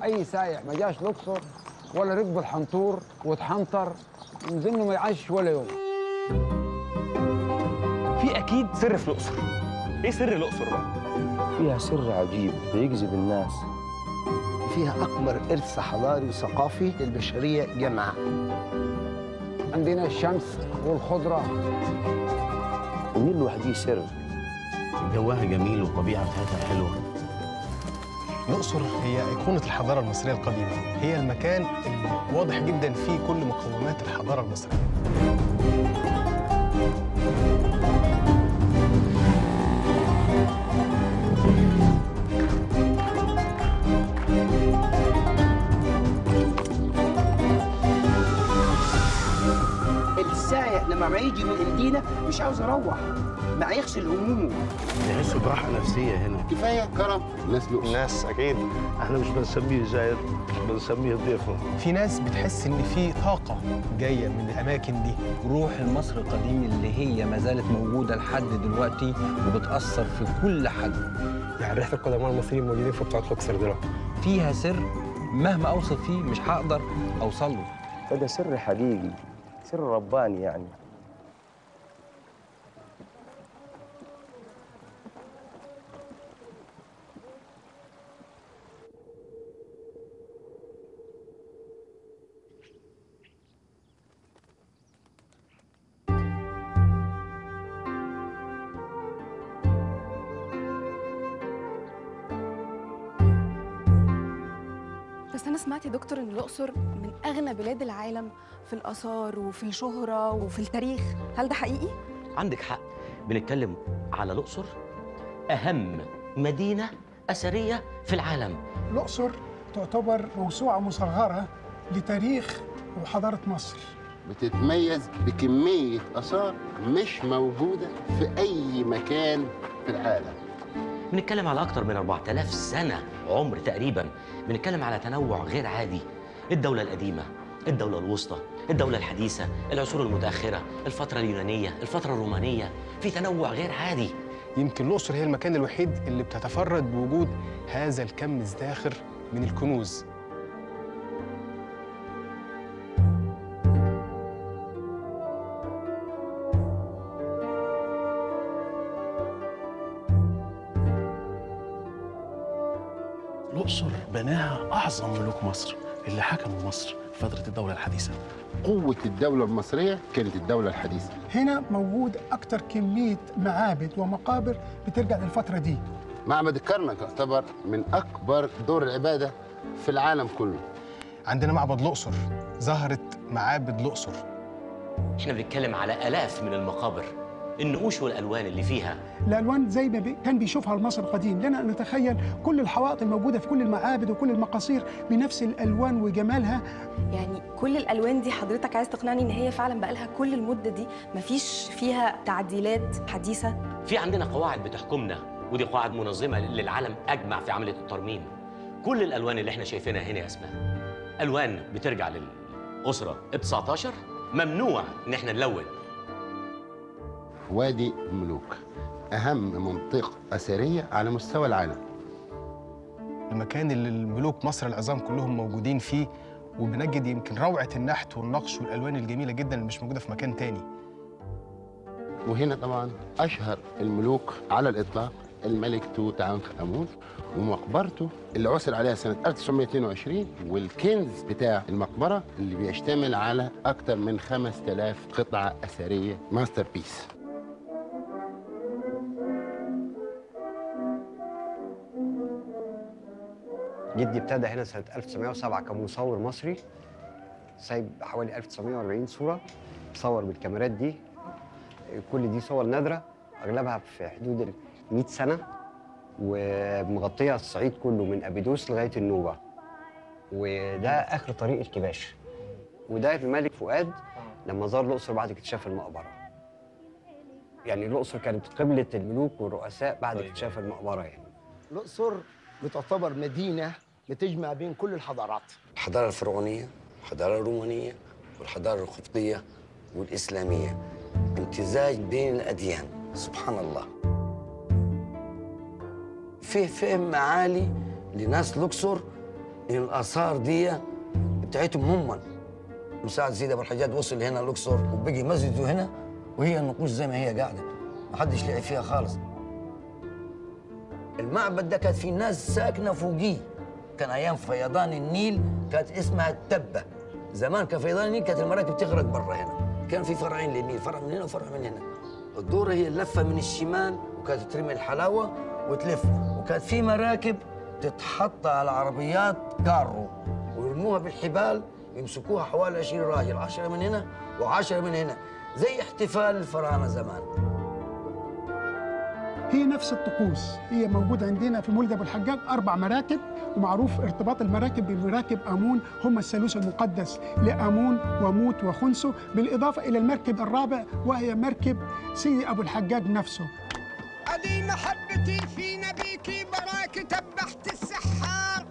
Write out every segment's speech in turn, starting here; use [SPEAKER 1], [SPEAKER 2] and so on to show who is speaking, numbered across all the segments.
[SPEAKER 1] اي سايح ما جاش الاقصر ولا ركب الحنطور واتحنطر يمكنه ما يعيش ولا يوم
[SPEAKER 2] في اكيد سر في الاقصر ايه سر الاقصر بقى
[SPEAKER 3] فيها سر عجيب بيجذب الناس
[SPEAKER 4] فيها أكبر إرث حضاري وثقافي للبشرية جمعاء
[SPEAKER 1] عندنا الشمس والخضره
[SPEAKER 3] النيل لوحده سر
[SPEAKER 5] جواها جميل والطبيعة بتاعتها حلوة
[SPEAKER 6] الأقصر هي أيقونة الحضارة المصرية القديمة هي المكان اللي واضح جدا فيه كل مقومات الحضارة المصرية
[SPEAKER 4] السائح لما ما يجي من المدينة مش عاوز يروح ما يغسل همومه
[SPEAKER 5] تحسوا براحة نفسية هنا
[SPEAKER 7] كفايه كرم الناس له
[SPEAKER 5] الناس أكيد احنا مش بنسميه زائر بنسميه ضيف
[SPEAKER 6] في ناس بتحس إن في طاقة جاية من الأماكن دي
[SPEAKER 8] روح المصري القديم اللي هي ما زالت موجودة لحد دلوقتي وبتأثر في كل حد
[SPEAKER 6] يعني ريحة القدماء المصريين موجودين في بتوع الأقصر دلوقتي
[SPEAKER 8] فيها سر مهما أوصف فيه مش هقدر أوصل له
[SPEAKER 3] فده سر حقيقي سر رباني يعني
[SPEAKER 9] بس أنا سمعت يا دكتور إن الأقصر من أغنى بلاد العالم في الآثار وفي الشهرة وفي التاريخ، هل ده حقيقي؟
[SPEAKER 10] عندك حق بنتكلم على الأقصر أهم مدينة أثرية في العالم
[SPEAKER 11] الأقصر تعتبر موسوعة مصغرة لتاريخ وحضارة مصر
[SPEAKER 7] بتتميز بكميه اثار مش موجوده في اي مكان في العالم
[SPEAKER 10] بنتكلم على أكتر من 4000 سنة عمر تقريبا بنتكلم على تنوع غير عادي الدولة القديمة الدولة الوسطى الدولة الحديثة العصور المتأخرة الفترة اليونانية الفترة الرومانية في تنوع غير عادي
[SPEAKER 6] يمكن الأقصر هي المكان الوحيد اللي بتتفرد بوجود هذا الكم الزاخر من الكنوز
[SPEAKER 5] الأقصر بناها أعظم ملوك مصر اللي حكموا مصر في فترة الدولة الحديثة
[SPEAKER 7] قوه الدوله المصريه كانت الدوله الحديثه
[SPEAKER 11] هنا موجود أكتر كمية معابد ومقابر بترجع للفترة دي
[SPEAKER 7] معبد الكرنك يعتبر من اكبر دور العباده في العالم كله
[SPEAKER 6] عندنا معبد الأقصر ظهرت معابد الأقصر
[SPEAKER 10] احنا بنتكلم على آلاف من المقابر النقوش والألوان اللي فيها
[SPEAKER 11] الألوان زي ما بي كان بيشوفها المصري القديم لنا أن نتخيل كل الحوائط الموجودة في كل المعابد وكل المقاصير بنفس الألوان وجمالها
[SPEAKER 9] يعني كل الألوان دي حضرتك عايز تقنعني إن هي فعلا بقالها كل المدة دي مفيش فيها تعديلات حديثة؟
[SPEAKER 10] في عندنا قواعد بتحكمنا ودي قواعد منظمة للعالم أجمع في عملية الترميم كل الألوان اللي احنا شايفينها هنا يا أسماء ألوان بترجع للأسرة ال 19 ممنوع إن احنا نلون
[SPEAKER 7] وادي الملوك اهم منطقه اثريه على مستوى العالم
[SPEAKER 6] المكان اللي الملوك مصر العظام كلهم موجودين فيه وبنجد يمكن روعة النحت والنقش والألوان الجميلة جدا اللي مش موجودة في مكان تاني
[SPEAKER 7] وهنا طبعا اشهر الملوك على الاطلاق الملك توت عنخ امون ومقبرته اللي عثر عليها سنه 1922 والكنز بتاع المقبره اللي بيشتمل على اكثر من 5000 قطعه اثريه ماستر بيس
[SPEAKER 12] جدي ابتدى هنا سنة 1907 كمصور مصري سايب حوالي 1940 صورة صور بالكاميرات دي كل دي صور نادرة أغلبها في حدود ال 100 سنة ومغطية الصعيد كله من أبيدوس لغاية النوبة وده آخر طريق الكباش وده الملك فؤاد لما زار الأقصر بعد اكتشاف المقبرة يعني الأقصر كانت قبلة الملوك والرؤساء بعد اكتشاف المقبرة يعني
[SPEAKER 4] الأقصر بتعتبر مدينة بتجمع بين كل الحضارات
[SPEAKER 13] الحضارة الفرعونية الحضارة الرومانية والحضارة القبطية والإسلامية امتزاج بين الأديان سبحان الله فيه فهم عالي لناس الأقصر إن الآثار دي بتاعتهم هم مساعد سيدي أبو الحجاج وصل هنا الأقصر وبقي مسجده هنا وهي النقوش زي ما هي قاعدة ما حدش لعب فيها خالص المعبد ده كانت في ناس ساكنة فوقيه كان أيام فيضان النيل كانت اسمها التبة زمان كان فيضان النيل كانت المراكب تغرق برا هنا كان في فرعين للنيل فرع من هنا وفرع من هنا الدورة هي اللفة من الشمال وكانت ترمي الحلاوة وتلف وكانت في مراكب تتحط على عربيات كارو ويرموها بالحبال يمسكوها حوالي 20 راجل 10 من هنا و10 من هنا زي احتفال الفراعنة زمان
[SPEAKER 11] هي نفس الطقوس هي موجودة عندنا في مولد أبو الحجاج أربع مراكب ومعروف ارتباط المراكب بمراكب آمون هم الثالوث المقدس لآمون وموت وخنسو بالإضافة إلى المركب الرابع وهي مركب سيدي أبو الحجاج نفسه
[SPEAKER 14] أدي محبتي في نبيك براك تبحت السحار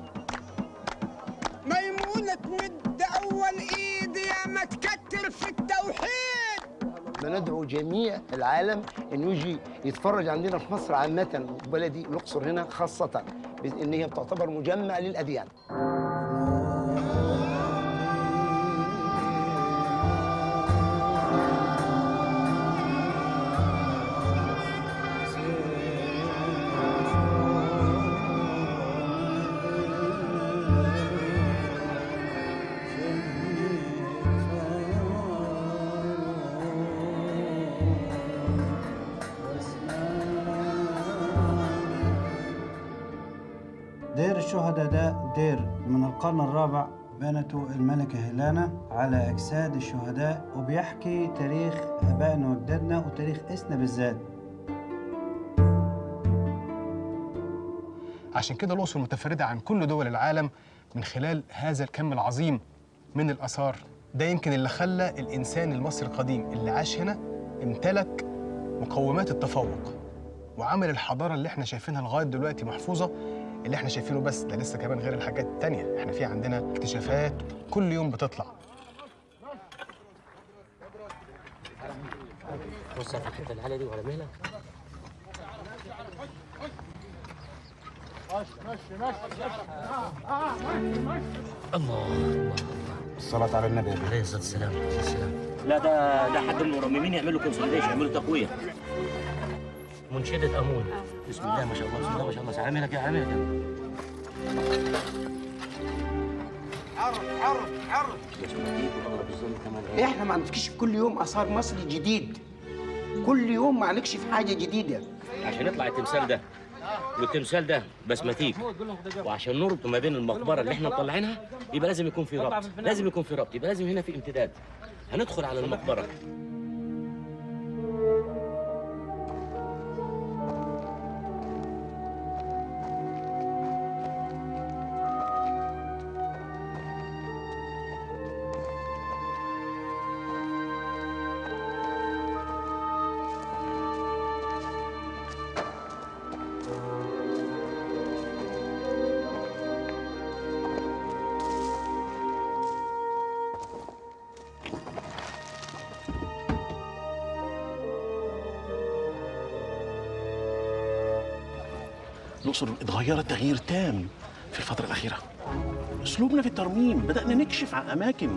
[SPEAKER 14] ميمونة تمد أول إيد يا ما تكتر في التوحيد
[SPEAKER 4] بندعو جميع العالم انه يجي يتفرج عندنا في مصر عامه وبلدي الاقصر هنا خاصه ان هي بتعتبر مجمع للاديان
[SPEAKER 15] دير الشهداء ده دير من القرن الرابع بنته الملكة هيلانا على أجساد الشهداء وبيحكي تاريخ آبائنا وأجدادنا وتاريخ إسنا بالذات
[SPEAKER 6] عشان كده الأقصر متفردة عن كل دول العالم من خلال هذا الكم العظيم من الآثار ده يمكن اللي خلى الإنسان المصري القديم اللي عاش هنا امتلك مقومات التفوق وعمل الحضارة اللي احنا شايفينها لغاية دلوقتي محفوظة اللي احنا شايفينه بس ده لسه كمان غير الحاجات التانية احنا في عندنا اكتشافات كل يوم بتطلع
[SPEAKER 10] بص في الحته العاليه دي ولا مهلك الله الله
[SPEAKER 3] الصلاة على النبي
[SPEAKER 10] عليه الصلاه والسلام عليه السلام لا ده ده حد من المرممين يعملوا كونسوليديشن يعملوا تقويه منشده امون بسم الله ما شاء الله بسم الله ما شاء الله على مهلك يا على مهلك
[SPEAKER 14] عرف عرف عرف
[SPEAKER 16] احنا ما نكتشف كل يوم اثار مصري جديد كل يوم ما نكشف حاجه جديده
[SPEAKER 10] عشان يطلع التمثال ده والتمثال ده بسماتيك وعشان نربط ما بين المقبره اللي احنا مطلعينها يبقى لازم يكون في ربط لازم يكون في ربط يبقى لازم هنا في امتداد هندخل على المقبره
[SPEAKER 5] الأقصر اتغيرت تغيير تام في الفترة الأخيرة أسلوبنا في الترميم بدأنا نكشف عن أماكن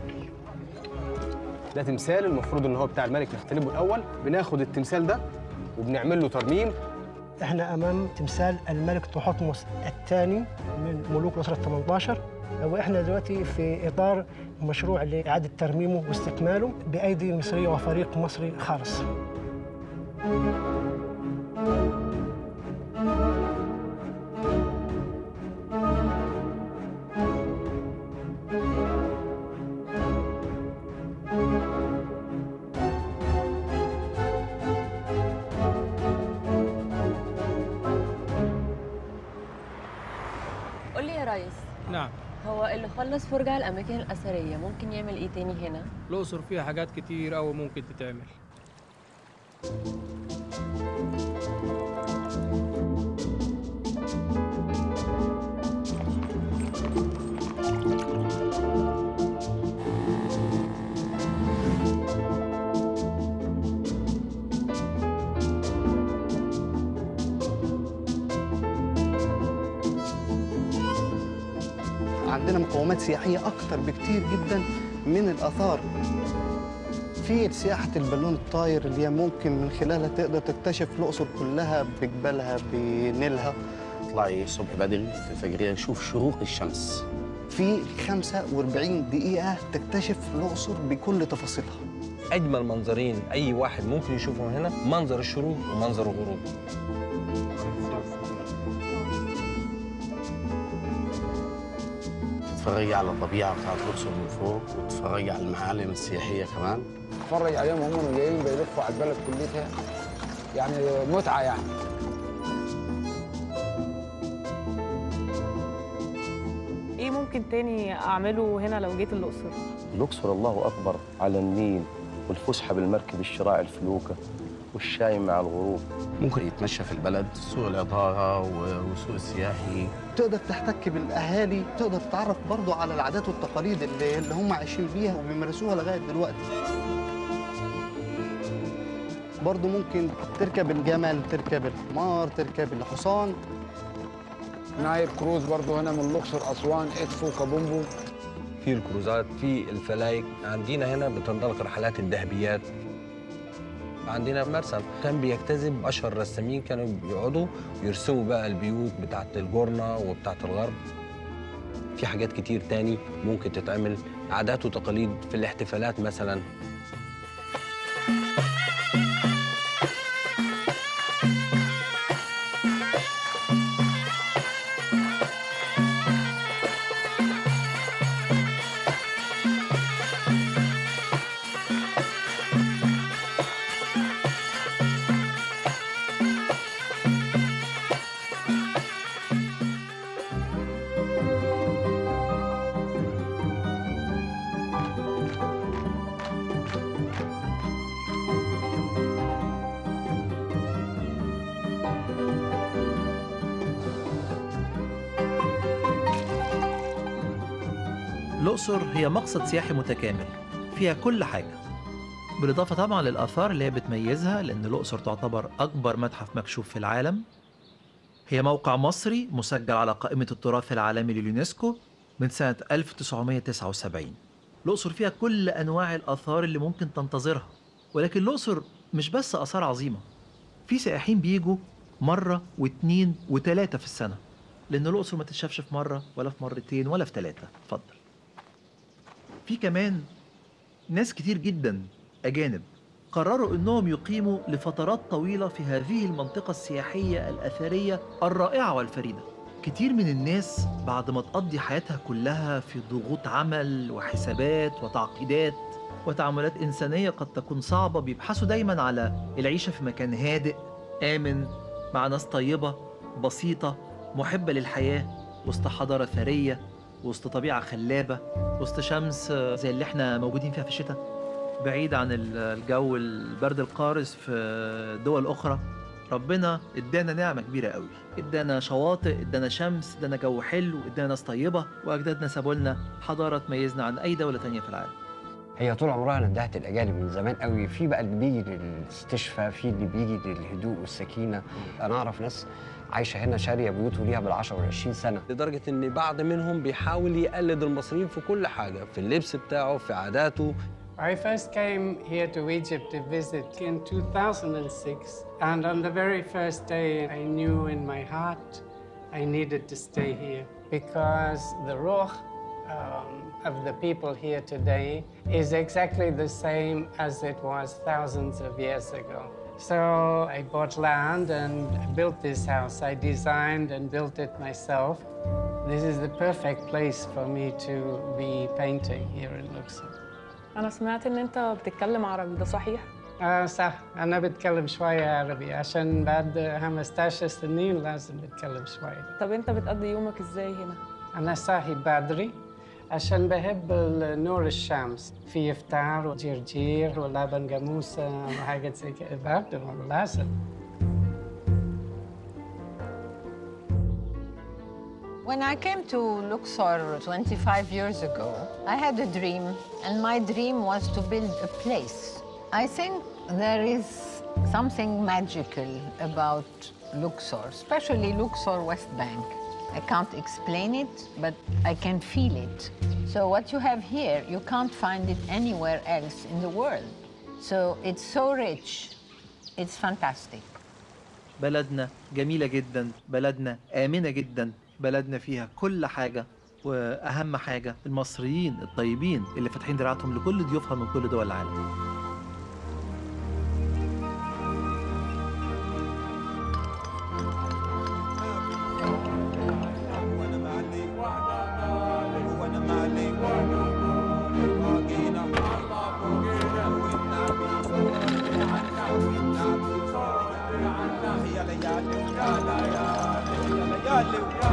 [SPEAKER 6] ده تمثال المفروض ان هو بتاع الملك نختلبه الاول بناخد التمثال ده وبنعمل له ترميم
[SPEAKER 17] احنا امام تمثال الملك تحتمس الثاني من ملوك الاسره ال 18 واحنا دلوقتي في اطار مشروع لاعاده ترميمه واستكماله بايدي مصريه وفريق مصري خالص.
[SPEAKER 18] قول لي يا ريس
[SPEAKER 19] نعم
[SPEAKER 18] هو اللي خلص فرجة على الأماكن الأثرية ممكن يعمل إيه تاني هنا؟
[SPEAKER 19] الأقصر فيها حاجات كتير أوي ممكن تتعمل
[SPEAKER 20] عندنا مقومات سياحيه اكتر بكتير جدا من الاثار في سياحه البالون الطاير اللي هي ممكن من خلالها تقدر تكتشف الاقصر كلها بجبالها بنيلها
[SPEAKER 7] اطلعي الصبح بدري في الفجريه شوف شروق الشمس
[SPEAKER 20] في 45 دقيقه تكتشف الاقصر بكل تفاصيلها
[SPEAKER 8] اجمل منظرين اي واحد ممكن يشوفهم هنا منظر الشروق ومنظر الغروب
[SPEAKER 7] تتفرجي على الطبيعه بتاعت الاقصر من فوق وتتفرجي على المعالم السياحيه كمان
[SPEAKER 1] اتفرج عليهم هم جايين بيلفوا على البلد كلها يعني متعه يعني
[SPEAKER 21] ايه ممكن تاني اعمله هنا لو جيت الاقصر
[SPEAKER 3] الأقصر الله أكبر على النيل والفسحة بالمركب الشراع الفلوكة والشاي مع الغروب
[SPEAKER 7] ممكن يتمشى في البلد سوق العطاره و- والسوق السياحي
[SPEAKER 20] تقدر تحتك بالاهالي تقدر تتعرف برضو على العادات والتقاليد اللي, اللي هم عايشين بيها وبيمارسوها لغايه دلوقتي برضو ممكن تركب الجمل تركب الحمار تركب الحصان
[SPEAKER 1] نايل كروز برضو هنا من الاقصر اسوان ادفو كابومبو
[SPEAKER 8] في الكروزات في الفلايك عندنا هنا بتنطلق رحلات الذهبيات عندنا مرسم كان بيجتذب اشهر الرسامين كانوا بيقعدوا يرسموا بقى البيوت بتاعت الجورنة وبتاعت الغرب في حاجات كتير تاني ممكن تتعمل عادات وتقاليد في الاحتفالات مثلا
[SPEAKER 22] الأقصر هي مقصد سياحي متكامل فيها كل حاجة بالإضافة طبعا للآثار اللي هي بتميزها لأن الأقصر تعتبر أكبر متحف مكشوف في العالم هي موقع مصري مسجل على قائمة التراث العالمي لليونسكو من سنة 1979 الأقصر فيها كل أنواع الآثار اللي ممكن تنتظرها ولكن الأقصر مش بس آثار عظيمة في سائحين بيجوا مرة واتنين وتلاتة في السنة لأن الأقصر ما تتشافش في مرة ولا في مرتين ولا في تلاتة اتفضل في كمان ناس كتير جدا أجانب قرروا أنهم يقيموا لفترات طويلة في هذه المنطقة السياحية الأثرية الرائعة والفريدة كتير من الناس بعد ما تقضي حياتها كلها في ضغوط عمل وحسابات وتعقيدات وتعاملات إنسانية قد تكون صعبة بيبحثوا دايما على العيشة في مكان هادئ آمن مع ناس طيبة بسيطة محبة للحياة وسط حضارة ثرية وسط طبيعة خلابة وسط شمس زي اللي احنا موجودين فيها في الشتاء بعيد عن الجو البرد القارس في دول أخرى ربنا ادانا نعمة كبيرة قوي ادانا شواطئ ادانا شمس ادانا جو حلو ادانا ناس طيبة واجدادنا سابوا لنا حضارة تميزنا عن اي دولة تانية في العالم
[SPEAKER 12] هي طول عمرها ندهت الاجانب من زمان قوي في بقى اللي بيجي للاستشفاء في اللي بيجي للهدوء والسكينه انا اعرف ناس عايشه هنا شاريه بيوت ليها بال10 وال20 سنه
[SPEAKER 8] لدرجة إن بعض منهم بيحاول يقلد المصريين في كل حاجة في اللبس بتاعه في عاداته
[SPEAKER 23] I first came here to Egypt to visit in 2006, and on the very first day, I knew in my heart I needed to stay here because the ruh um, of the people here today is exactly the same as it was thousands of years ago. So I bought land and built this house. I designed and built it myself. This is the perfect place for me to be painting here in Luxor.
[SPEAKER 21] انا سمعت ان انت بتتكلم عربي ده صحيح
[SPEAKER 23] آه صح أنا بتكلم شوية عربي عشان بعد 15 سنين لازم بتكلم شوية
[SPEAKER 21] طب انت بتقضي يومك ازاي هنا
[SPEAKER 23] أنا صاحي بدري عشان بحب نور الشمس في إفطار وجرجير ولبن جاموسة وحاجات زي كده برضه لازم
[SPEAKER 24] When I came to Luxor 25 years ago, I had a dream, and my dream was to build a place. I think there is something magical about Luxor, especially Luxor West Bank. I can't explain it, but I can feel it. So what you have here, you can't find it anywhere else in the world. So it's so rich. It's fantastic.
[SPEAKER 22] بلدنا جميلة جدا بلدنا آمنة جدا بلدنا فيها كل حاجة وأهم حاجة المصريين الطيبين اللي فاتحين دراعتهم لكل ضيوفها من كل دول العالم
[SPEAKER 2] يا ليالي ويا ليالي يا ليالي